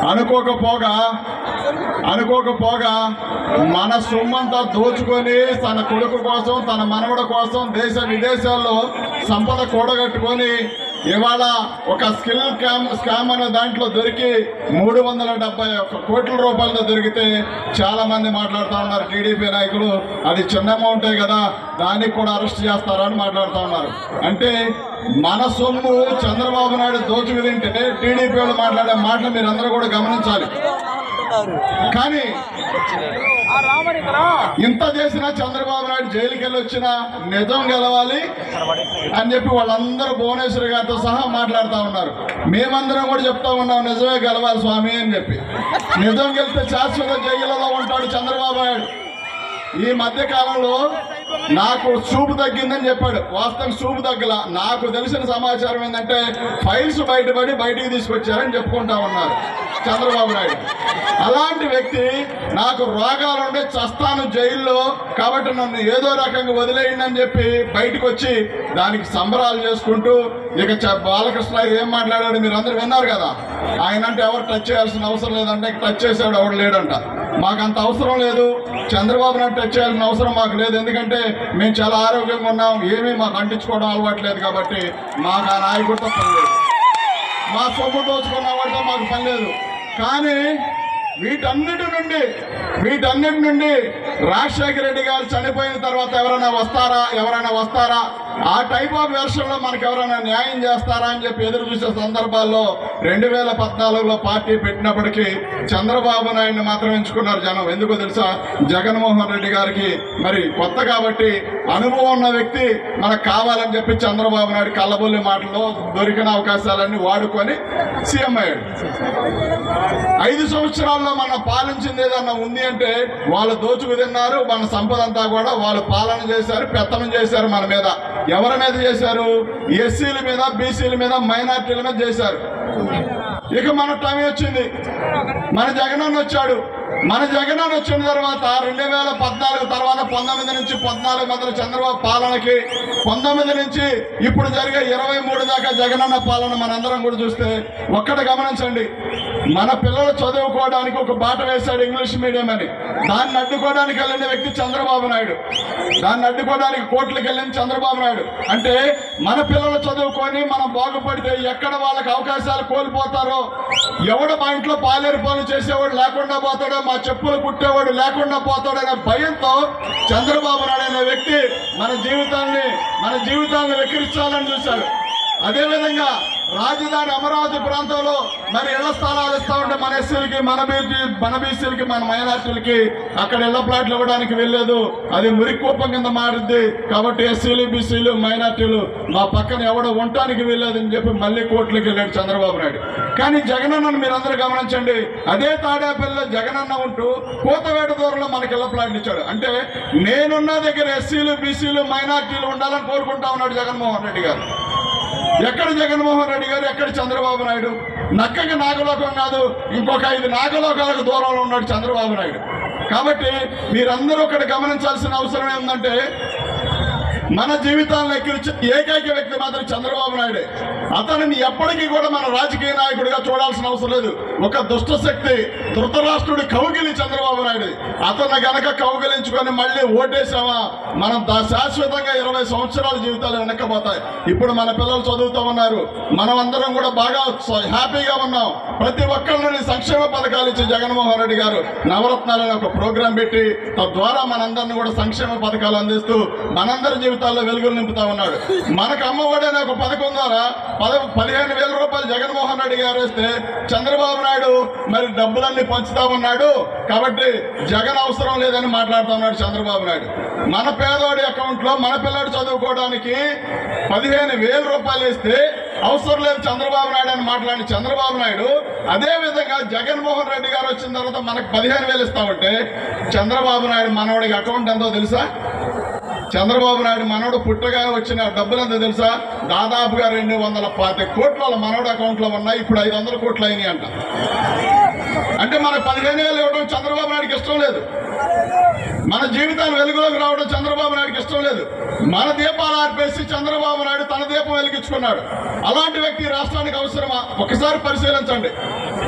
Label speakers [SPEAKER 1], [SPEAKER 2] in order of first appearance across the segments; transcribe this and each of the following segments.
[SPEAKER 1] అనుకోకపోగా అనుకోకపోగా మన సొమ్మంతా దోచుకొని తన కొడుకు కోసం తన మనవడ కోసం దేశ విదేశాల్లో సంపద కూడగట్టుకొని ఇవాళ ఒక స్కిల్ క్యామ్ స్కామ్ అనే దాంట్లో దొరికి మూడు వందల డెబ్బై ఒక్క కోట్ల రూపాయలతో దొరికితే చాలా మంది మాట్లాడుతూ ఉన్నారు టీడీపీ నాయకులు అది చిన్న అమౌంటే కదా దానికి కూడా అరెస్ట్ చేస్తారని మాట్లాడుతూ ఉన్నారు అంటే మన సొమ్ము చంద్రబాబు నాయుడు దోచుకు తింటే టీడీపీ వాళ్ళు మాట్లాడే మాటలు మీరు అందరూ కూడా గమనించాలి కానీ ఇంత చేసినా చంద్రబాబు నాయుడు జైలుకి వెళ్ళి వచ్చినా నిజం గెలవాలి అని చెప్పి వాళ్ళందరూ భువనేశ్వర్ గారితో సహా మాట్లాడుతూ ఉన్నారు మేమందరం కూడా చెప్తా ఉన్నాం నిజమే గెలవాలి స్వామి అని చెప్పి నిజం గెలిస్తే శాశ్వత జైలులో ఉంటాడు చంద్రబాబు నాయుడు ఈ మధ్య కాలంలో నాకు చూపు తగ్గిందని చెప్పాడు వాస్తవం చూపు తగ్గల నాకు తెలిసిన సమాచారం ఏంటంటే ఫైల్స్ బయటపడి బయటికి తీసుకొచ్చారని చెప్పుకుంటా ఉన్నారు చంద్రబాబు నాయుడు అలాంటి వ్యక్తి నాకు రోగాలు ఉండే చస్తాను జైల్లో కాబట్టి నన్ను ఏదో రకంగా వదిలేయండి అని చెప్పి బయటకు వచ్చి దానికి సంబరాలు చేసుకుంటూ ఇక చ- బాలకృష్ణ ఏం మాట్లాడాడు మీరు అందరూ విన్నారు కదా ఆయన అంటే ఎవరు టచ్ చేయాల్సిన అవసరం లేదంటే టచ్ చేసాడు ఎవడు లేడంట మాకు అంత అవసరం లేదు చంద్రబాబు నాయుడు టచ్ చేయాల్సిన అవసరం మాకు లేదు ఎందుకంటే మేము చాలా ఆరోగ్యంగా ఉన్నాం ఏమీ మాకు అంటించుకోవడం అలవాట్లేదు కాబట్టి మాకు ఆ నాయకుడితో పని లేదు మా సొమ్ము దోచుకున్న వాడితో మాకు పని లేదు కానీ వీటన్నిటి నుండి వీటన్నిటి నుండి రాజశేఖర రెడ్డి గారు చనిపోయిన తర్వాత ఎవరైనా వస్తారా ఎవరైనా వస్తారా ఆ టైప్ ఆఫ్ వెర్షన్లో మనకు ఎవరైనా న్యాయం చేస్తారా అని చెప్పి ఎదురు చూసే సందర్భాల్లో రెండు వేల పద్నాలుగులో పార్టీ పెట్టినప్పటికీ చంద్రబాబు నాయుడిని మాత్రం ఎంచుకున్నారు జనం ఎందుకో తెలుసా జగన్మోహన్ రెడ్డి గారికి మరి కొత్త కాబట్టి అనుభవం ఉన్న వ్యక్తి మనకు కావాలని చెప్పి చంద్రబాబు నాయుడు కళ్ళబొల్లి మాటలో దొరికిన అవకాశాలన్నీ వాడుకొని సీఎం అయ్యాడు ఐదు సంవత్సరాల్లో మనం పాలించింది ఏదన్నా ఉంది అంటే వాళ్ళు దోచుకు తిన్నారు మన సంపద అంతా కూడా వాళ్ళు పాలన చేశారు పెత్తనం చేశారు మన మీద ఎవరి మీద చేశారు ఎస్సీల మీద బీసీల మీద మైనార్టీల మీద చేశారు ఇక మన టైం వచ్చింది మన జగనన్న వచ్చాడు మన జగనన్న వచ్చిన తర్వాత రెండు వేల పద్నాలుగు తర్వాత పంతొమ్మిది నుంచి పద్నాలుగు మధ్య చంద్రబాబు పాలనకి పంతొమ్మిది నుంచి ఇప్పుడు జరిగే ఇరవై మూడు దాకా జగనన్న పాలన మనందరం కూడా చూస్తే ఒక్కటి గమనించండి మన పిల్లలు చదువుకోవడానికి ఒక బాట వేశాడు ఇంగ్లీష్ మీడియం అని దాన్ని అడ్డుకోవడానికి వెళ్ళిన వ్యక్తి చంద్రబాబు నాయుడు దాన్ని అడ్డుకోవడానికి కోర్టులకు వెళ్ళిన చంద్రబాబు నాయుడు అంటే మన పిల్లలు చదువుకొని మనం బాగుపడితే ఎక్కడ వాళ్ళకి అవకాశాలు కోల్పోతారో ఎవడు మా ఇంట్లో పాలేరు పనులు చేసేవాడు లేకుండా పోతాడో మా చెప్పులు కుట్టేవాడు లేకుండా పోతాడో అనే భయంతో చంద్రబాబు నాయుడు అనే వ్యక్తి మన జీవితాన్ని మన జీవితాన్ని వెక్కిరించాలని చూశాడు అదేవిధంగా రాజధాని అమరావతి ప్రాంతంలో మరి ఇళ్ల స్థలాలు ఇస్తా ఉంటే మన ఎస్సీలకి మన బీసీ మన బీసీలకి మన మైనార్టీలకి అక్కడ ఇళ్ల ప్లాట్లు ఇవ్వడానికి వెళ్ళలేదు అది మురికోపం కింద మారింది కాబట్టి ఎస్సీలు బీసీలు మైనార్టీలు మా పక్కన ఎవడో ఉండటానికి వెళ్ళలేదని చెప్పి మళ్ళీ కోర్టులకు వెళ్ళాడు చంద్రబాబు నాయుడు కానీ జగనన్నను మీరందరూ గమనించండి అదే తాడేపల్లిలో జగనన్న ఉంటూ కోతవేట దూరంలో మనకి ఇళ్ల ప్లాట్లు ఇచ్చాడు అంటే నేనున్న దగ్గర ఎస్సీలు బీసీలు మైనార్టీలు ఉండాలని కోరుకుంటా ఉన్నాడు జగన్మోహన్ రెడ్డి గారు ఎక్కడ జగన్మోహన్ రెడ్డి గారు ఎక్కడ చంద్రబాబు నాయుడు నక్కకి నాగలోకం కాదు ఇంకొక ఐదు నాగలోకాలకు దూరంలో ఉన్నాడు చంద్రబాబు నాయుడు కాబట్టి మీరందరూ ఒకటి గమనించాల్సిన అవసరం ఏంటంటే మన జీవితాలను ఎక్కిరించే ఏకైక వ్యక్తి మాత్రం చంద్రబాబు నాయుడే అతనిని ఎప్పటికీ కూడా మన రాజకీయ నాయకుడిగా చూడాల్సిన అవసరం లేదు ఒక దుష్ట శక్తి ధృతరాష్ట్రుడి కౌగిలి చంద్రబాబు నాయుడు అతన్ని గనక కౌగిలించుకొని మళ్ళీ ఓటేసామా మనం దా- శాశ్వతంగా ఇరవై సంవత్సరాల జీవితాలు వెనక్కపోతాయి ఇప్పుడు మన పిల్లలు చదువుతూ ఉన్నారు మనం అందరం కూడా బాగా స- హ్యాపీగా ఉన్నాం ప్రతి ఒక్కరిని సంక్షేమ పథకాలు ఇచ్చి జగన్మోహన్ రెడ్డి గారు నవరత్నాలు అనే ఒక ప్రోగ్రాం పెట్టి తద్వారా మనందరిని కూడా సంక్షేమ పథకాలు అందిస్తూ మనందరి జీవితాల్లో వెలుగులు నింపుతా ఉన్నాడు మనకు అమ్మఒడి అనే ఒక పథకం ద్వారా పద పదిహేను వేల రూపాయలు జగన్మోహన్ రెడ్డి గారు వేస్తే చంద్రబాబు నాయుడు మరి డబ్బులన్నీ పంచుతా ఉన్నాడు కాబట్టి జగన్ అవసరం లేదని మాట్లాడుతా ఉన్నాడు చంద్రబాబు నాయుడు మన పేదోడి అకౌంట్ లో మన పిల్లాడు చదువుకోవడానికి పదిహేను వేల రూపాయలు వేస్తే అవసరం లేదు చంద్రబాబు నాయుడు అని మాట్లాడిన చంద్రబాబు నాయుడు అదే విధంగా జగన్మోహన్ రెడ్డి గారు వచ్చిన తర్వాత మనకు పదిహేను వేలు ఇస్తామంటే చంద్రబాబు నాయుడు మనవడికి అకౌంట్ ఎంతో తెలుసా చంద్రబాబు నాయుడు మనవడు పుట్టగా వచ్చిన డబ్బులు ఎంతో తెలుసా దాదాపుగా రెండు వందల పాతి కోట్ల వాళ్ళ మనవడు అకౌంట్లో ఉన్నాయి ఇప్పుడు ఐదు వందల కోట్లు అయినాయి అంట అంటే మనకు పదిహేను వేలు ఇవ్వడం చంద్రబాబు నాయుడుకి ఇష్టం లేదు మన జీవితాలు వెలుగులోకి రావడం చంద్రబాబు నాయుడుకి ఇష్టం లేదు మన దీపాలు ఆర్పేసి చంద్రబాబు నాయుడు తన దీపం వెలిగించుకున్నాడు అలాంటి వ్యక్తి ఈ రాష్ట్రానికి అవసరమా ఒకసారి పరిశీలించండి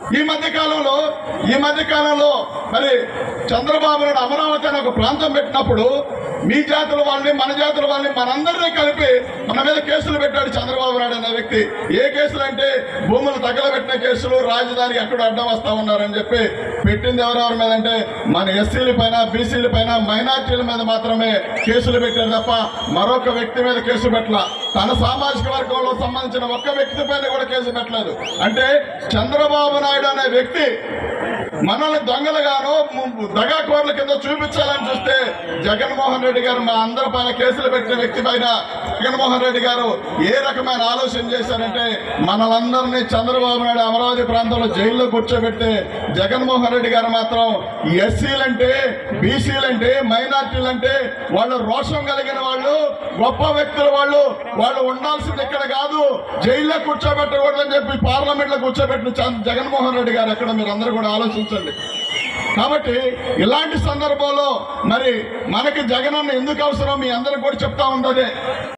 [SPEAKER 1] ఈ మధ్య కాలంలో ఈ మధ్య కాలంలో మరి చంద్రబాబు నాయుడు అమరావతి అనే ఒక ప్రాంతం పెట్టినప్పుడు మీ జాతుల వాళ్ళని మన జాతుల వాళ్ళని మనందరినీ కలిపి మన మీద కేసులు పెట్టాడు చంద్రబాబు నాయుడు అనే వ్యక్తి ఏ కేసులు అంటే భూములు తగలబెట్టిన కేసులు రాజధానికి ఎక్కడ అడ్డం వస్తా ఉన్నారని చెప్పి పెట్టింది ఎవరెవరి మీద అంటే మన ఎస్సీల పైన బీసీల పైన మైనార్టీల మీద మాత్రమే కేసులు పెట్టారు తప్ప మరొక వ్యక్తి మీద కేసు పెట్టల తన సామాజిక వర్గంలో సంబంధించిన ఒక్క వ్యక్తి పైన కూడా కేసు పెట్టలేదు అంటే చంద్రబాబు నాయుడు అనే వ్యక్తి మనల్ని దొంగలుగాను ము- దగాకోర్ల కింద చూపించాలని చూస్తే జగన్మోహన్ రెడ్డి గారు మా అందరి పైన కేసులు పెట్టిన వ్యక్తి పైన జగన్మోహన్ రెడ్డి గారు ఏ రకమైన ఆలోచన చేశారంటే మనలందరినీ చంద్రబాబు నాయుడు అమరావతి ప్రాంతంలో జైల్లో కూర్చోబెడితే జగన్మోహన్ రెడ్డి గారు మాత్రం ఎస్సీలంటే బీసీలంటే మైనార్టీలంటే వాళ్ళు రోషం కలిగిన వాళ్ళు గొప్ప వ్యక్తులు వాళ్ళు వాళ్ళు ఉండాల్సింది ఇక్కడ కాదు జైల్లో కూర్చోబెట్టకూడదని చెప్పి పార్లమెంట్ లో కూర్చోబెట్టిన చంద్ర- జగన్మోహన్ రెడ్డి గారు ఎక్కడ మీరు అందరూ కూడా ఆలోచించండి కాబట్టి ఇలాంటి సందర్భంలో మరి మనకి జగనన్న ఎందుకు అవసరం మీ అందరికి కూడా చెప్తా ఉన్నదే